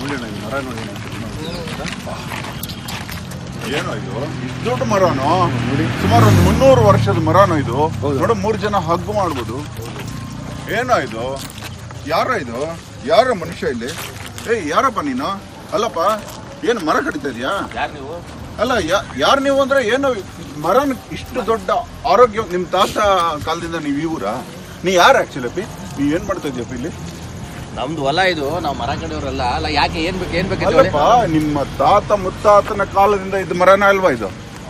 ನೋಡಿ ಅಣ್ಣ, ಈ ಮರ ನೋಡಿ ಅಣ್ಣ. ಏನೋ ಇದು ಇಷ್ಟು ದೊಡ್ಡ ಮರನೋ ನೋಡಿ ಸುಮಾರು ಒಂದು ಮುನ್ನೂರು ವರ್ಷದ ಮರನೋ ಇದು ನೋಡು ಮೂರು ಜನ ಹಗ್ಗು ಮಾಡ್ಬೋದು ಏನೋ ಇದು ಯಾರ ಇದು ಯಾರ ಮನುಷ್ಯ ಇಲ್ಲಿ ಏಯ್ ಯಾರಪ್ಪ ನೀನು ಅಲ್ಲಪ್ಪ ಏನು ಮರ ಕಡಿತಾ ಇದೀಯಾ ಯಾರು ನೀವು ಅಲ್ಲ ಯಾರು ನೀವು ಅಂದ್ರೆ ಏನು ಮರನ ಇಷ್ಟು ದೊಡ್ಡ ಆರೋಗ್ಯ ನಿಮ್ಮ ತಾತ ಕಾಲದಿಂದ ನೀವು ಇವರ ನೀ ಯಾರು ಆಕ್ಚುಲಿ ಅಪ್ಪಿ ನೀ ಏನ್ ಮಾಡ್ತಾ ಇದೀಯಪ್ಪ ಇಲ್ಲಿ ನಮ್ದು ಹೊಲ ಇದು ನಾವು ಮರ ಕಡೆಯವ್ರಲ್ಲ ಅಲ್ಲ ಯಾಕೆ ಏನ್ ಬೇಕು ಏನ್ ಬೇಕು ಅಲ್ಲಪ್ಪ ನಿಮ್ಮ ತಾತ ಮುತ್ತಾತನ ಕಾಲದಿಂದ ಇದು ಮರನ ಅಲ್ವಾ ಇದು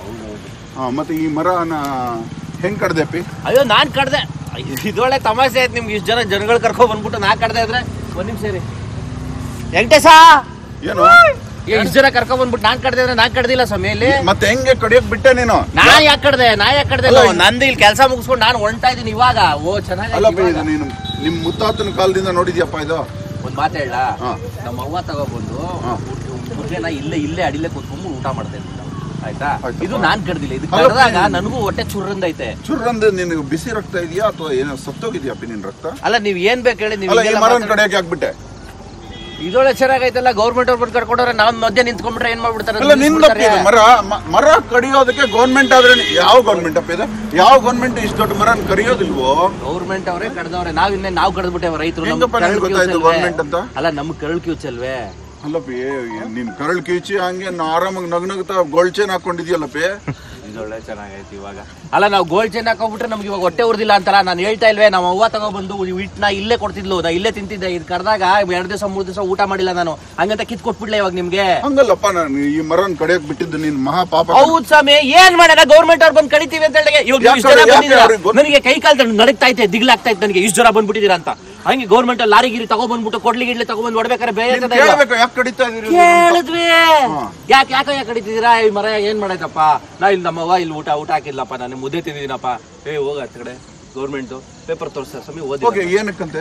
ಹಾ ಮತ್ತೆ ಈ ಮರನ ಹೆಂಗ್ ಕಡ್ದೆ ಅಪ್ಪಿ ಅಯ್ಯೋ ನಾನ್ ಕಡ್ದೆ ಇದೊಳ್ಳೆ ತಮಾಷೆ ಆಯ್ತು ನಿಮ್ಗೆ ಇಷ್ಟು ಜನ ಜನಗಳು ಕರ್ಕೊಂಡ್ ಬಂದ್ಬಿಟ್ಟು ನಾ ಕಡ್ದೆ ಇದ್ರೆ ಒಂದ್ ನಿಮಿಷ ರೀ ವೆಂಕಟೇಶ ಏನು ಇಷ್ಟು ಜನ ಕರ್ಕೊಂಡ್ ಬಂದ್ಬಿಟ್ಟು ನಾನ್ ಕಡ್ದೆ ಅಂದ್ರೆ ನಾನ್ ಕಡ್ದಿಲ್ಲ ಸ್ವಾಮಿ ಇಲ್ಲಿ ಮತ್ತೆ ಹೆಂಗೆ ಕಡಿಯಕ್ ಬಿಟ್ಟೆ ನೀನು ನಾ ಯಾಕೆ ಕಡ್ದೆ ನಾ ಯಾಕೆ ಕಡ್ದೆ ಅಲ್ಲ, ನಂದು ಇಲ್ಲಿ ಕೆಲಸ ಮುಗಿಸ್ಕೊಂಡು ನಾನು ಹೊಂಟ ಇದೀನಿ ಇವಾಗ ಓ ಅಲ್ಲಪ್ಪ ಇದು ಚೆನ್ನಾಗಿ ನೀನು ನಿಮ್ ಮುತ್ತಾತನ ಕಾಲದಿಂದ ನೋಡಿದ್ಯಪ್ಪ ಇದು ಒಂದ್ ಮಾತು ಹೇಳ ಹಾ. ನಮ್ಮ ಅವ್ವ ತಗೊಬಂದು ಹಾ. ಮುದ್ದೆನ ಇಲ್ಲೇ ಇಲ್ಲೇ ಅಡಿಲೇ ಕೂತ್ಕೊಂಡು ಊಟ ಮಾಡ್ತಾ ಇದ್ದಿಲ್ಲ ಆಯ್ತಾ ಆಯ್ತಪ್ಪ. ಇದು ನಾನ್ ಕಡ್ದಿಲ್ಲ ಇದು ಅಲ್ಲಪ್ಪ, ಕಡ್ದಾಗ ಇದು- ನನಗೂ ಹೊಟ್ಟೆ ಚುರ್ರಂದೈತೆ ಚುರ್ರಂದು ನಿನಗೆ ಬಿಸಿ ರಕ್ತ ಇದೆಯಾ ಅಥವಾ ಏನೋ ಸತ್ತೋಗಿದ್ಯಪ್ಪ ನಿನ್ ರಕ್ತ ಅಲ್ಲ ನೀವ್ ಏನ್ ಬೇಕು ಹೇಳಿ ನೀವು ಅಲ್ಲ ಈ ಮರನ ಕಡಿಯಕ್ಕೆ ಆಗ್ಬಿಟ್ಟೆ ಇದೊಳ್ಳೆ ಚೆನ್ನಾಗೈತಲ್ಲ ಗೌರ್ಮೆಂಟ್ ಅವ್ರು ಬಂದು ಕರ್ಕೊಂಡ್ರೆ ನಾವ್ ಮಧ್ಯೆ ನಿಂತ್ಕೊಂಡ್ಬಿಟ್ರೆ ಏನ್ ಮಾಡ್ಬಿಡ್ತಾರೆ ಅಲ್ಲ ನಿಂದಪ್ಪ ಇದು ಮರ ಮ- ಮರ ಕಡಿಯೋದಕ್ಕೆ ಗೌರ್ಮೆಂಟ್ ಆದ್ರೆ ನಿ- ಯಾವ ಗೌರ್ಮೆಂಟ್ ಅಪ್ಪ ಇದು ಯಾವ ಗೌರ್ಮೆಂಟ್ ಇಷ್ಟು ದೊಡ್ಡ ಮರ ಕಡಿಯೋದಿಲ್ವೋ ಗೌರ್ಮೆಂಟ್ ಅವರೇ ಕಡ್ದವ್ರೆ ನಾವ್ ಇನ್ನೇ ನಾವ್ ಕಡ್ದ್ಬಿಟ್ಟೇವ ರೈತರು ಹೆಂಗಪ್ಪ ನಿಮ್ಗೆ ಗೊತ್ತಾಯ್ತು government ಅಂತ? ಅಲ್ಲ ನಮ್ ಕರಳ್ ಕ್ಯೂಚಲ್ವೇ ಅಲ್ಲಪ್ಪ ಏ- ನಿನ್ ಕರಳು ಕಿಚ್ಚಿ ಹಂಗೆ ನಾ ಆರಾಮಾಗಿ ನಗ್ನಗ್ತಾ ಗೋಲ್ಡ್ ಚೈನ್ ಹಾಕೊಂಡಿದ್ಯಲ್ಲಪ್ಪ ಇದೊಳ್ಳೆ ಚೆನ್ನಾಗೈತಿ ಇವಾಗ ಅಲ್ಲ ನಾವು ಗೋಲ್ಡ್ ಚೈನ್ ಹಾಕೊಂಡ್ಬಿಟ್ರೆ ನಮ್ಗೆ ಇವಾಗ ಹೊಟ್ಟೆ ಉರ್ದಿಲ್ಲ ಅಂತಲ್ಲ ನಾನು ಹೇಳ್ತಾ ಇಲ್ವೇ ನಮ್ಮ ಅವ್ವ ತಗೊಬಂದು ಹಿಟ್ನ ಇಲ್ಲೇ ಕೊಡ್ತಿದ್ಲು ನಾ ಇಲ್ಲೇ ತಿಂತಿದ್ದೆ ಇದು ಕಡ್ದಾಗ ಎರಡು ದಿವಸ ಮೂರು ದಿವಸ ಊಟ ಮಾಡಿಲ್ಲ ನಾನು ಹಂಗಂತ ಕಿತ್ ಕೊಟ್ಬಿಡ್ಲೆ ಇವಾಗ ನಿಮ್ಗೆ ಹಂಗಲ್ಲಪ್ಪ ನಾನು ಈ ಮರನ್ ಕಡಿಯಕ್ ಬಿಟ್ಟಿದ್ದು ನಿನ್ ಮಹಾ ಪಾಪ ಹೌದ್ ಸ್ವಾಮಿ ಏನ್ ಮಾಡೋಣ ಗೌರ್ಮೆಂಟ್ ಅವ್ರು ಬಂದು ಕಡಿತೀವಿ ಅಂತ ಹೇಳಿ ಇವಾಗ ನೀವು ಇಷ್ಟ್ ಜನ ಯಾಕೆ ಬಂದಿದ್ದೀರಾ? ಅವ್ರಿಗೆ ಗೊತ್ತು? ನನಗೆ ಕೈ ಕಾಲ್ ನಡಕ್ತಾ ಐತೆ ದಿಗ್ಲಾಗ್ತಾ ಇತ್ತು ನನಗೆ ಇಷ್ಟು ಜನ ಬಂದ್ಬಿಟ್ಟಿದ್ದೀರಾ ಅಂತ ಹಂಗೆ ಗೌರ್ಮೆಂಟ್ ಲಾರಿ ಗಿರಿ ತಗೊಬಂದ್ಬಿಟ್ಟು ಕೊಡ್ಲಿ ಗಿಡ್ಲಿ ತಗೊಬಂದು ಹೊಡ್ಬೇಕಾರೆ ಬೇರೆ ನೀನ್ ಇರ್ತದೆ ಇಲ್ವಾ? ಕೇಳ್ಬೇಕು ಯಾಕೆ ಕಡಿತಾ ಇದೀರಿ ನೀವು? ಕೇಳಿದ್ವಿ ಹಾ. ಯಾಕೆ ಯಾಕೆ ಯಾಕೆ ಕಡಿತಿದ್ದೀರಾ ಈ ಮರ ಏನ್ ಮಾಡೈತಪ್ಪ ನಾ ಇಲ್ಲಿ ನಮ್ಮವ್ವ ಇಲ್ಲಿ ಊಟ ಊಟ ಹಾಕಿಲ್ಲಪ್ಪ ನಾನು ಮುದ್ದೆ ತಿಂದಿದ್ದೀನಪ್ಪ ಏ ಹೋಗ ಆ ಕಡೆ ಗೌರ್ಮೆಂಟ್ ಪೇಪರ್ ತೋರಿಸ್ತಾರೆ ಸ್ವಾಮಿ ಓದಿ ಓಕೆ ಏನಕ್ಕಂತೆ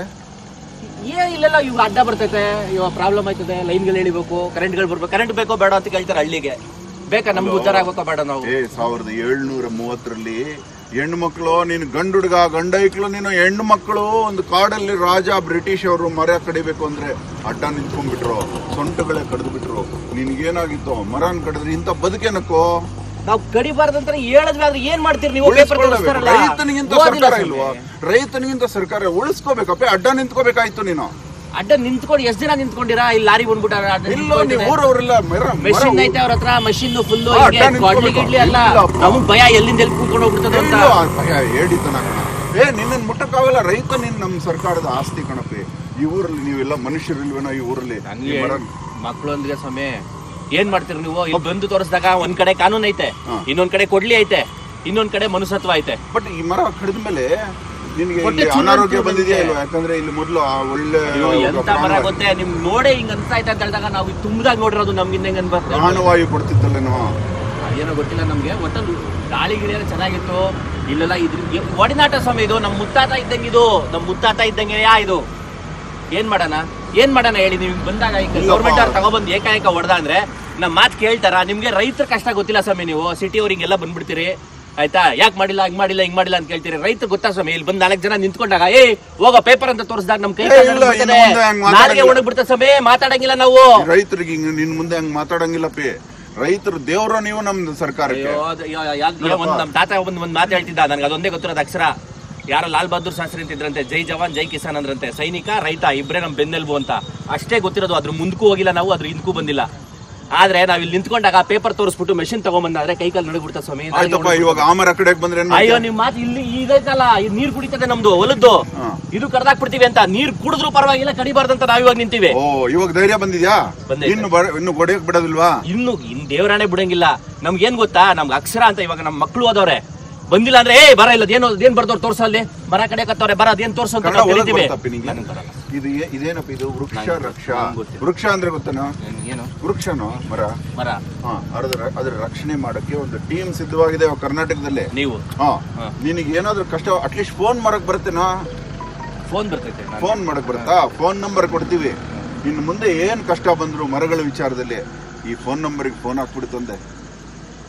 ಏನ್ ಇಲ್ಲೆಲ್ಲ ಇವಾಗ ಅಡ್ಡ ಬರ್ತೈತೆ ಇವಾಗ ಪ್ರಾಬ್ಲಮ್ ಆಯ್ತದೆ ಲೈನ್ಗಳು ಎಳಿಬೇಕು ಕರೆಂಟ್ಗಳು ಬರ್ಬೇಕು ಕರೆಂಟ್ ಬೇಕೋ ಬೇಡ ಅಂತ ಕೇಳ್ತಾರೆ ಹಳ್ಳಿಗೆ ಬೇಕಾ ನಮ್ಗೆ ಉದ್ದಾರ ಆಗ್ಬೇಕೋ ಬೇಡ ನಾವು ಏ ಸಾವಿರದ ಏಳ್ನೂರ ಮೂವತ್ತರಲ್ಲಿ ಹೆಣ್ಣು ಮಕ್ಕಳು ನೀನು ಗಂಡು ಹುಡುಗ ಗಂಡ ಐಕ್ಳು ನೀನು ಹೆಣ್ಣು ಮಕ್ಕಳು ಒಂದು ಕಾಡಲ್ಲಿ ರಾಜ ಬ್ರಿಟಿಷ್ ಅವರು ಮರ ಕಡಿಬೇಕು ಅಂದ್ರೆ ಅಡ್ಡ ನಿಂತ್ಕೊಂಡ್ಬಿಟ್ರು ಸೊಂಟಗಳೇ ಕಡ್ದು ಬಿಟ್ರು ನಿನ್ಗೇನಾಗಿತ್ತು ಮರನ್ ಕಡಿದ್ರೆ ಇಂಥ ಬದುಕೇನಕ್ಕೋ ನಾವು ಕಡಿಬಾರ್ದಂತ ಹೇಳಿದ್ವಿ ಆದ್ರೆ ಏನ್ ಮಾಡ್ತೀರಿ ನೀವು ಪೇಪರ್ ಉಳಿಸ್ಕೊಳ್ಳಬೇಕು. ತೋರಿಸ್ತಾರಲ್ಲ ರೈತನಿಗಿಂತ ಓದಿಲ್ಲ ಸರ್ಕಾರ ಸ್ವಾಮಿ. ಇಲ್ವಾ ರೈತನಿಗಿಂತ ಸರ್ಕಾರ ಉಳಿಸ್ಕೋಬೇಕಪ್ಪ ಅಡ್ಡ ನಿಂತ್ಕೋಬೇಕಾಯ್ತು ನೀನು ಅಡ್ಡ ನಿಂತ್ಕೊಂಡು ಎಷ್ಟ್ ದಿನ ನಿಂತ್ಕೊಂಡಿರಾ ಇಲ್ಲಿ ಲಾರಿ ಬಂದ್ಬಿಟ್ಟಾರ ಇಲ್ಲ ನೀವು ಊರವರೆಲ್ಲ ಮರ ಮೆಷಿನ್ ಐತೆ ಅವ್ರ ಹತ್ರ ಮಷಿನ್ ಫುಲ್ ಹಾ, ಅಡ್ಡ ನಿಂತ್ಕೊಬೇಕು. ಗಿಡ್ಲಿ ಅಲ್ಲ ಇಲ್ಲಪ್ಪ. ನಮಗ್ ಭಯ ಎಲ್ಲಿಂದ ಎಲ್ಲಿ ಕೂತ್ಕೊಂಡು ಹೋಗ್ಬಿಡ್ತದೆ ಅಂತ ಇಲ್ಲ, ಭಯ ಹೇಳಿದ್ದನ ಕಣ ಏ ನಿನ್ನ ಮುಟ್ಟಕ್ಕಾಗಲ್ಲ ರೈತ ನಿನ್ ನಮ್ಮ ಸರ್ಕಾರದ ಆಸ್ತಿ ಕಣಪ್ಪಿ ಈ ಊರಲ್ಲಿ ನೀವೆಲ್ಲ ಮನುಷ್ಯರಿಲ್ವೇನೋ ಈ ಊರಲ್ಲಿ ಈ ಮರ ಮಕ್ಕಳೊಂದಿಗೆ ಸ್ವಾಮಿ ಏನ್ ಮಾಡ್ತೀರಿ ನೀವು ಇಲ್ಲಿ ಬಂದು ತೋರಿಸಿದಾಗ ಒಂದ್ ಕಡೆ ಕಾನೂನ್ ಐತೆ ಹಾ. ಇನ್ನೊಂದ್ ಕಡೆ ಕೊಡ್ಲಿ ಐತೆ ಇನ್ನೊಂದ್ ಕಡೆ ಮನುಷ್ಯತ್ವ ಐತೆ ಬಟ್ ಈ ಮರ ಕಡಿದ ಮೇಲೆ ನಿನಗೆ ಹೊಟ್ಟೆ ಇಲ್ಲಿ ಚೂರು ಅನಾರೋಗ್ಯ ಅಂತೂ ಬಂದಿದೆಯಾ ಬಂದಿದೆ. ಇಲ್ವಾ ಯಾಕಂದ್ರೆ ಇಲ್ಲಿ ಮೊದಲು ಆ ಒಳ್ಳೆ ಅಯ್ಯೋ, ಎಂತ ಮರ ಪ್ರಾಣವಾಯು- ಗೊತ್ತೇ ನಿಮ್ ನೋಡೇ ಹಿಂಗ್ ಅನ್ಸಾಯ್ತು ಅಂತ ಹೇಳಿದಾಗ ನಾವು ಇದು ತುಂಬದಾಗ ನೋಡಿರೋದು ನಮ್ಗಿಂದ ಹೆಂಗ್ ಅನ್ಬಾರ್ದು ಪ್ರಾಣವಾಯು ಕೊಡ್ತಿದ್ದಲ್ಲೇನೋ ಏನೋ ಗೊತ್ತಿಲ್ಲ ನಮ್ಗೆ ಒಟ್ಟಲ್ಲಿ ಗಾಳಿ ಗಿಳಿ ಎಲ್ಲ ಚೆನ್ನಾಗಿತ್ತು ಇಲ್ಲೆಲ್ಲ ಇದ್ರ ಒಡನಾಟ ಸ್ವಾಮಿ ಇದು ನಮ್ ಮುತ್ತಾತ ಇದ್ದಂಗೆ ಇದು ನಮ್ ಮುತ್ತಾತ ಇದ್ದಂಗೆ ಯಾ ಇದು ಏನ್ ಮಾಡೋಣ ಏನ್ ಮಾಡೋಣ ಹೇಳಿ ನೀವು ಬಂದಾಗ ಈಗ ಇಲ್ಲಪ್ಪ. ಗೌರ್ಮೆಂಟ್ ಅವ್ರು ತಗೊಬಂದು ಏಕಾಏಕ ಹೊಡೆದ ಅಂದ್ರೆ ನಮ್ ಮಾತು ಕೇಳ್ತಾರ ನಿಮ್ಗೆ ರೈತರ ಕಷ್ಟ ಗೊತ್ತಿಲ್ಲ ಸ್ವಾಮಿ ನೀವು ಸಿಟಿ ಅವ್ರಿಂಗೆಲ್ಲ ಬಂದ್ಬಿಡ್ತೀರಿ ಆಯ್ತಾ ಯಾಕೆ ಮಾಡಿಲ್ಲ ಹಿಂಗ್ ಮಾಡಿಲ್ಲ ಹಿಂಗ್ ಮಾಡಿಲ್ಲ ಅಂತ ಕೇಳ್ತೀರಿ ರೈತ ಗೊತ್ತಾ ಸ್ವಾಮಿ ಇಲ್ಲಿ ಬಂದ್ ನಾಲ್ಕು ಜನ ನಿಂತ್ಕೊಂಡಾಗ ಏ ಹೋಗೋ ಪೇಪರ್ ಅಂತ ತೋರಿಸಿದಾಗ ನಮ್ ಕೈ ಏ, ಇಲ್ಲ, ಇನ್ನು ಮುಂದೆ ಹಂಗ್ ನಾಲ್ಗೆ ಮಾತಾಡಂಗಿಲ್ಲ. ಒಣಗ್ಬಿಡ್ತದೆ ಸ್ವಾಮಿ ಮಾತಾಡಂಗಿಲ್ಲ ನಾವು ಈ ರೈತರಿಗೆ ಹಿಂಗ್ ನಿನ್ ಮುಂದೆ ಹಂಗ್ ಮಾತಾಡಂಗಿಲ್ಲಪ್ಪಿ ರೈತರು ದೇವ್ರ ನೀವು ನಮ್ದು ಸರ್ಕಾರಕ್ಕೆ ಅಯ್ಯೋ, ಅದು ಯಾ- ಯಾಕ್ ನೋಡು, ಒಂದ್ ನಮ್ ತಾತ ಒಂದ್ ಒಂದ್ ಮಾತು ಹೇಳ್ತಿದ್ದ ನನಗೆ ಅದೊಂದೇ ಗೊತ್ತಿರೋದು ಅಕ್ಷರ ಯಾರೋ ಲಾಲ್ ಬಹದ್ದೂರ್ ಶಾಸ್ತ್ರಿ ಅಂತಿದ್ರಂತೆ ಜೈ ಜವಾನ್ ಜೈ ಕಿಸಾನ್ ಅಂದ್ರಂತೆ ಸೈನಿಕ ರೈತ ಇಬ್ರೇ ನಮ್ ಬೆನ್ನೆಲ್ಬು ಅಂತ ಅಷ್ಟೇ ಗೊತ್ತಿರೋದು ಅದ್ರ ಮುಂದಕ್ಕೂ ಹೋಗಿಲ್ಲ ನಾವು ಅದ್ರ ಹಿಂದಕ್ಕೂ ಬಂದಿಲ್ಲ ಆದ್ರೆ ನಾವ್ ಇಲ್ಲಿ ನಿಂತ್ಕೊಂಡಾಗ ಪೇಪರ್ ತೋರಿಸ್ಬಿಟ್ಟು ಮೆಷಿನ್ ತಗೊಂಬಂದಾದ್ರೆ ಕೈ ಕಾಲು ನಡಗ್ಬಿಡ್ತಾ ಸ್ವಾಮಿ ಅಂತ ಆಯ್ತಪ್ಪ ಇವಾಗ ಆ ಮರ ಕಡೆಗೆ ಬಂದ್ರೆ ಏನ್ ಅಯ್ಯೋ ಮಾಡ್ತೀಯ? ನಿಮ್ ಮಾತು ಇಲ್ಲಿ ಇದೈತಲ್ಲ ಇದು ನೀರ್ ಕುಡಿತದೆ ನಮ್ದು ಹೊಲದ್ದು ಹಾ. ಇದು ಕಡ್ದಾಕ್ ಬಿಡ್ತೀವಿ ಅಂತ ನೀರ್ ಕುಡಿದ್ರು ಪರವಾಗಿಲ್ಲ ಕಡಿಬಾರ್ದಂತ ನಾವ್ ಇವಾಗ ನಿಂತೀವಿ ಓ ಇವಾಗ ಧೈರ್ಯ ಬಂದಿದ್ಯಾ ಬಂದೈತೆ. ಇನ್ನು ಬರ- ಇನ್ನು ಹೊಡೆಯಕ್ ಬಿಡೋದಿಲ್ವಾ ಇನ್ನು ಇನ್ ದೇವರಾಣೆ ಬಿಡಂಗಿಲ್ಲ ನಮ್ಗೆ ಏನ್ ಗೊತ್ತಾ ನಮ್ಗೆ ಅಕ್ಷರ ಅಂತ ಇವಾಗ ನಮ್ಮ ಮಕ್ಳು ಓದವ್ರೆ ಬಂದಿಲ್ಲ ಅಂದ್ರೆ ಏ ಬರ ಇಲ್ಲ ಅದೇನು ಅದೇನ್ ಬರ್ದವ್ರು ತೋರ್ಸಲ್ಲಿ ಮರ ಕಡೆ ಕತ್ತವ್ರೆ ಬರ ಅದೇನ್ ತೋರ್ಸು ಅಂತ ಕನ್ನಡ ನಾವ್ ಓದಕ್ ಕರಿತೀವಿ ಬರುತ್ತಪ್ಪ ನಿಂಗೆ? ನನಗ್ ಬರಲ್ಲ. ಇದು ಏ- ಇದೇನಪ್ಪ ಇದು ವೃಕ್ಷ ನಂಗೆ ರಕ್ಷ ನಂಗೆ ಗೊತ್ತಿಲ್ಲ. ವೃಕ್ಷ ಅಂದ್ರೆ ಗೊತ್ತೇನೋ ಏನ್- ಏನು ವೃಕ್ಷನೋ ಮರ ಮರ ಹಾ ಅದ್ರ ಅದ್ರ ರಕ್ಷಣೆ ಮಾಡಕ್ಕೆ ಒಂದು ಟೀಮ್ ಸಿದ್ಧವಾಗಿದೆ ಇವಾಗ ಕರ್ನಾಟಕದಲ್ಲಿ ನೀವು ಹಾ ಹಾ. ನಿನಗೆ ಏನಾದ್ರೂ ಕಷ್ಟ ಅಟ್ಲೀಸ್ಟ್ ಫೋನ್ ಮಾಡಕ್ ಬರುತ್ತೇನೋ ಫೋನ್ ಬರ್ತೈತೆ ನಾನು- ಫೋನ್ ಮಾಡಕ್ ಬರುತ್ತಾ ಫೋನ್ ನಂಬರ್ ಕೊಡ್ತೀವಿ ಇನ್ನು ಮುಂದೆ ಏನ್ ಕಷ್ಟ ಬಂದ್ರು ಮರಗಳ ವಿಚಾರದಲ್ಲಿ ಈ ಫೋನ್ ನಂಬರ್ಗೆ ಫೋನ್ ಹಾಕ್ಬಿಡ್ತಂದೆ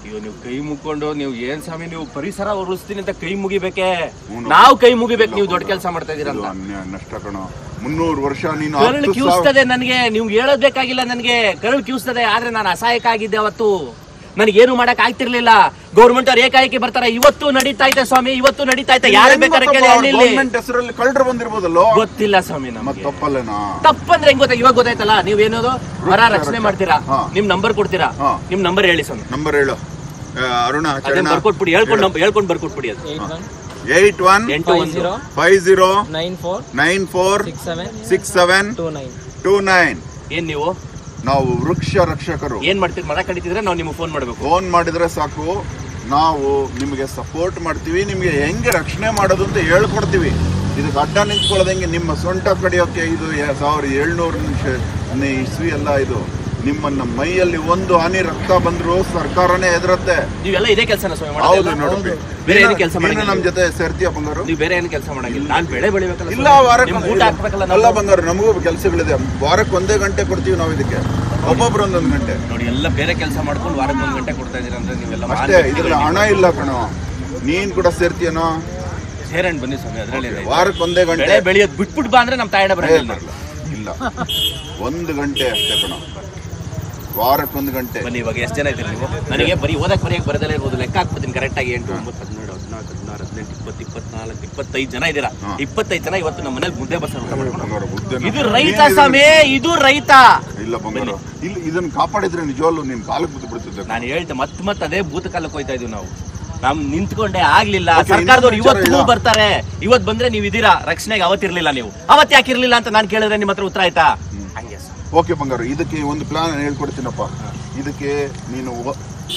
ಅಯ್ಯೋ ನೀವು ಕೈ ಮುಕ್ಕೊಂಡು ನೀವು ಏನ್ ಸ್ವಾಮಿ ನೀವು ಪರಿಸರ ಉರುಳಿಸ್ತೀನಿ ಅಂತ ಕೈ ಮುಗಿಬೇಕೆ ಹ್ಞೂ. ನಾವು ಕೈ ಮುಗಿಬೇಕು ನೀವು ದೊಡ್ಡ ಕೆಲಸ ಮಾಡ್ತಾ ಇದೀರ ಇದು ಅಂತ ಅನ್ಯ- ನಷ್ಟ ಕಣೋ ಮುನ್ನೂರು ವರ್ಷ ನೀನು ಕರಳು ಹತ್ತು ಸಾವಿರ ಕಿವಿಸ್ತದೆ ನನಗೆ ನೀವು ಹೇಳೋದ್ ಬೇಕಾಗಿಲ್ಲ ನನಗೆ ಕರಳು ಕಿವಿಸ್ತದೆ ಆದ್ರೆ ನಾನು ಅಸಹಾಯಕ ಆಗಿದ್ದೆ ಅವತ್ತು ನನಗೇನು ಮಾಡಕ್ ಆಗ್ತಿರ್ಲಿಲ್ಲ ಗೌರ್ಮೆಂಟ್ ಅವ್ರು ಏಕಾಏಕಿ ಬರ್ತಾರೆ ಇವತ್ತು ನಡೀತಾ ಐತೆ ಸ್ವಾಮಿ ಇವತ್ತು ನಡೀತಾ ಐತೆ ಯಾರು ಬೇಕಾದ್ರೆ ಕೇಳಿ ಹಳ್ಳಿಲಿ ಗೌರ್ಮೆಂಟ್ ಹೆಸರಲ್ಲಿ ಕಳ್ಳರು ಬಂದಿರ್ಬೋದಲ್ಲೋ ಗೊತ್ತಿಲ್ಲ ಸ್ವಾಮಿ ಮತ್ ನಮಗೆ ತಪ್ಪಲ್ಲೇನಾ ತಪ್ಪಂದ್ರೆ ಹೆಂಗ್ ಗೊತ್ತಾ ಇವಾಗ ಗೊತ್ತಾಯ್ತಲ್ಲ ನೀವೇನೋದು ಮರ ರಚನೆ ಮಾಡ್ತೀರಾ ಹಾ. ನಿಮ್ ನಂಬರ್ ಕೊಡ್ತೀರಾ ಹಾ. ನಿಮ್ ನಂಬರ್ ಹೇಳಿ ಸ್ವಾಮಿ ನಂಬರ್ ಹೇಳು ಆ, ಅರುಣ ಅದನ್ನ ಬರ್ಕೊಟ್ಬಿಡಿ ಹೇಳ್ಕೊಂಡು ನಂಬರ್ ಹೇಳ್ಕೊಂಡು ಬರ್ಕೊಟ್ಬಿಡಿ ಅದು ಏಟ್ ಒನ್ ಏಟ್ ಒನ್ ಎಂಟು ಫೈವ್ ಒಂದು zero five zero nine four nine four six seven six seven two nine two nine ಏನ್ ನೀವು ನಾವು ವೃಕ್ಷ ರಕ್ಷಕರು ಏನ್ ಮಾಡ್ತೀರಿ ಮರ ಕಡಿತಿದ್ರೆ ನಾವು ನಿಮ್ಗೆ ಫೋನ್ ಮಾಡ್ಬೇಕು ಫೋನ್ ಮಾಡಿದ್ರೆ ಸಾಕು ನಾವು ನಿಮಗೆ ಸಪೋರ್ಟ್ ಮಾಡ್ತೀವಿ ನಿಮಗೆ ಹೆಂಗೆ ರಕ್ಷಣೆ ಮಾಡೋದು ಅಂತ ಹೇಳ್ಕೊಡ್ತೀವಿ ಇದಕ್ಕೆ ಅಡ್ಡ ನಿಂತ್ಕೊಳ್ಳೋದಂಗೆ ನಿಮ್ಮ ಸೊಂಟ ಕಡಿಯೋಕೆ ಇದು ಯ- ಸಾವಿರದ ಏಳ್ನೂರು ನಿಮಿಷ ಇಸ್ವಿ ಎಲ್ಲ ಇದು ನಿಮ್ಮನ್ನ ಮೈಯಲ್ಲಿ ಒಂದು ಹನಿ ರಕ್ತ ಬಂದ್ರು ಸರ್ಕಾರನೇ ಎದುರತ್ತೆ ನೀವೆಲ್ಲ ಇದೇ ಕೆಲಸನ ಸ್ವಾಮಿ ಹೌದು ಮಾಡೋದು ನೋಡಪ್ಪಿ ಬೇರೆ ಏನು ಕೆಲಸ ನೀನು ಮಾಡಂಗಿಲ್ಲ ನಮ್ ಜೊತೆ ಸೇರ್ತೀಯ ಬಂಗಾರು ನೀವು ಬೇರೆ ಏನು ಕೆಲಸ ಮಾಡಂಗಿಲ್ಲ ನಾನ್ ಬೆಳೆ ಬೆಳಿಬೇಕಲ್ಲ ಇಲ್ಲ ಸ್ವಾಮಿ. ವಾರಕ್ಕೆ ನಿಮ್ಗೆ ಊಟ ಹಾಕ್ಬೇಕಲ್ಲ ಅಲ್ಲ ನಾವು ಬಂಗಾರು ನಮಗೂ ಕೆಲಸಗಳಿದೆ ವಾರಕ್ಕೆ ಒಂದೇ ಗಂಟೆ ಕೊಡ್ತೀವಿ ನಾವು ಇದಕ್ಕೆ ಒಬ್ಬೊಬ್ರು ಒಂದೊಂದು ಗಂಟೆ ನೋಡಿ ಎಲ್ಲ ಬೇರೆ ಕೆಲಸ ಮಾಡ್ಕೊಂಡು ವಾರಕ್ಕೆ ಒಂದ್ ಗಂಟೆ ಕೊಡ್ತಾ ಇದೀರ ಅಂದ್ರೆ ನೀವೆಲ್ಲ ಮಹಾನ್ ಅಷ್ಟೇ ವ್ಯಕ್ತಿಗಳು ಇದ್ರಲ್ಲಿ ಹಣ ಇಲ್ಲ ಕಣೋ ನೀನ್ ಕೂಡ ಸೇರ್ತೀಯನೋ ನೀವು. ಸೇರಣ್ಣ ಬನ್ನಿ ಸ್ವಾಮಿ ಅದ್ರಲ್ಲಿ ಏನಿದೆ? ವಾರಕ್ಕೆ ಒಂದೇ ಗಂಟೆ ಬೆಳೆ ಬೆಳೆಯೋದು ಬಿಟ್ಬಿಟ್ ಬಾ ಅಂದ್ರೆ ನಮ್ ತಾಯಡ ಏ, ಬರಂಗಿಲ್ಲ ಬರಲ್ಲ. ಇಲ್ಲ ಒಂದು ಗಂಟೆ ಅಷ್ಟೇ ಕಣ ವಾರಕ್ಕೆ ಒಂದು ಗಂಟೆ ಬನ್ನಿ ಇವಾಗ ಎಷ್ಟು ಜನ ಇದ್ದೀರಿ ನೀವು ನನಗೆ ಬರೀ ಓದಕ್ ಬರೆಯಕ್ ಬರದಲ್ಲೇ ಇರ್ಬೋದು ಲೆಕ್ಕ ಹಾಕ್ಬಿಡ್ತೀನಿ ಕರೆಕ್ಟ್ ಆಗಿ ಎಂಟು ಒಂಬತ್ತು ಹದಿನೇಳು ಹದಿನಾಲ್ಕು ಹದಿನಾರು ಹದಿನೆಂಟು ಇಪ್ಪತ್ತು ಇಪ್ಪತ್ನಾಲ್ಕು ಇಪ್ಪತ್ತೈದು ಜನ ಇದ್ದೀರಾ ಹಾ. ಇಪ್ಪತ್ತೈದು ಜನ ಇವತ್ತು ನಮ್ಮ ಮನೇಲಿ ಮುದ್ದೆ ಬಸ್ಸಾರು ಊಟ ಮಾಡ್ಕೊಂಡು ಬಂಗಾರ ಬುದ್ಧನ. ಇದು ರೈತ ನೀನ್ ಇದನ್ನ- ಸ್ವಾಮಿ ಇದು ರೈತ ಇಲ್ಲ ಬಂಗಾರ ಇಲ್ಲಿ ಇದನ್ನ ಕಾಪಾಡಿದ್ರೆ ನಿಜವಾಗ್ಲು ನೀನ್ ಕಾಲಕ್ಕೆ ಬಿದ್ದು ಬಿಡ್ತಿದ್ದೆ ನಾನು ಹೇಳ್ತೆ ಮತ್ ಮತ್ ಅದೇ ಭೂತಕಾಲಕ್ಕೆ ಹೋಯ್ತಾ ಇದೀವಿ ನಾವು ನಮ್ ನಿಂತ್ಕೊಂಡೆ ಆಗ್ಲಿಲ್ಲ Okay, ಸರ್ಕಾರದವ್ರು ಇನ್ನೊಂದು ವಿಚಾರ ಇವತ್ತು ಹೇಳು. ಬರ್ತಾರೆ ಇವತ್ ಬಂದ್ರೆ ನೀವು ಇದೀರಾ ರಕ್ಷಣೆಗೆ ಅವತ್ತಿರ್ಲಿಲ್ಲ ನೀವು ಅವತ್ ಯಾಕಿರ್ಲಿಲ್ಲ ಅಂತ ನಾನು ಕೇಳಿದ್ರೆ ನಿಮ್ಮ ಹತ್ರ ಉತ್ತರ ಆಯ್ತಾ ಹಂಗೆ sir. ಓಕೆ ಬಂಗಾರ ಇದಕ್ಕೆ ಒಂದು ಪ್ಲಾನ್ ಹೇಳ್ಕೊಡ್ತೀನಪ್ಪ ಇದಕ್ಕೆ ನೀನು ಒ-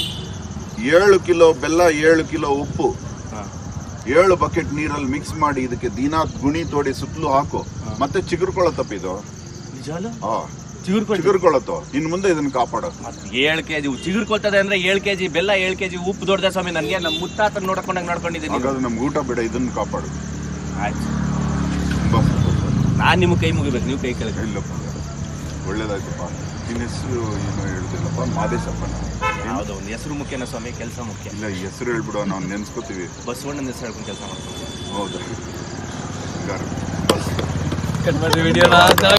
ಏಳು ಕಿಲೋ ಬೆಲ್ಲ ಏಳು ಕಿಲೋ ಉಪ್ಪು ಹಾ. ಏಳು ಬಕೆಟ್ ನೀರಲ್ಲಿ ಮಿಕ್ಸ್ ಮಾಡಿ ಇದಕ್ಕೆ ದಿನಾ ಗುಣಿ ತೋಡಿ ಸುತ್ತಲೂ ಹಾಕು ಮತ್ತೆ ಚಿಗುರ್ಕೊಳ್ಳತ್ತಪ್ಪ ಇದು ನಿಜವಾಗ್ಲೂ? ಹಾ ಚಿಗುರ್ಕೊಳ್ತು. ಚಿಗುರ್ಕೊಳ್ಳತ್ತೋ ಇನ್ ಮುಂದೆ ಇದನ್ನ ಕಾಪಾಡೋದು ಮತ್ತೆ ಏಳ್ ಕೆಜಿ ಚಿಗುರ್ಕೊಳ್ತದೆ ಅಂದ್ರೆ ಏಳ್ ಕೆಜಿ ಬೆಲ್ಲ ಏಳ್ ಕೆಜಿ ಉಪ್ಪು ದೊಡ್ಡದ ಸ್ವಾಮಿ ನನಗೆ ನಮ್ಮ ಮುತ್ತಾತ ನೋಡ್ಕೊಂಡಂಗ್ ನೋಡ್ಕೊಂಡಿದ್ದೀನಿ ಹಾಗಾದ್ರೆ ನಮ್ಗೆ ಊಟ ಬೇಡ ಇದನ್ನ ಕಾಪಾಡು ಆಯ್ತು ತುಂಬಾ ಸಂತೋಷ ನಾನ್ ನಿಮ್ಗೆ ಕೈ ಮುಗಿಬೇಕು ನೀವು ಕೈ ಕೆಳಗೆ ಇಲ್ಲಪ್ಪ ಒಳ್ಳೇದಾಯ್ತಪ್ಪ ನಿನ್ನ ಹೆಸರು ಏನು ಹೇಳ್ತಿಲ್ಲಪ್ಪ ಮಾದೇಶಪ್ಪನ ಯಾವ್ದೋ ಒಂದು ಹೆಸರು ಮುಖ್ಯನ ಸ್ವಾಮಿ ಕೆಲಸ ಮುಖ್ಯ ಇಲ್ಲ ಈ ಹೆಸರು ಹೇಳ್ಬಿಡು ನಾವು ನೆನ್ಸ್ಕೋತೀವಿ ಬಸವಣ್ಣನ ಹೆಸರು ಹೇಳ್ಕೊಂಡು ಕೆಲಸ ಮಾಡ್ಕೊಂಡು ಹೌದಾ ಹಂಗಾರೆ ಬಸ್ ಕಟ್ ಮಾಡ್ರಿ ವಿಡಿಯೋನ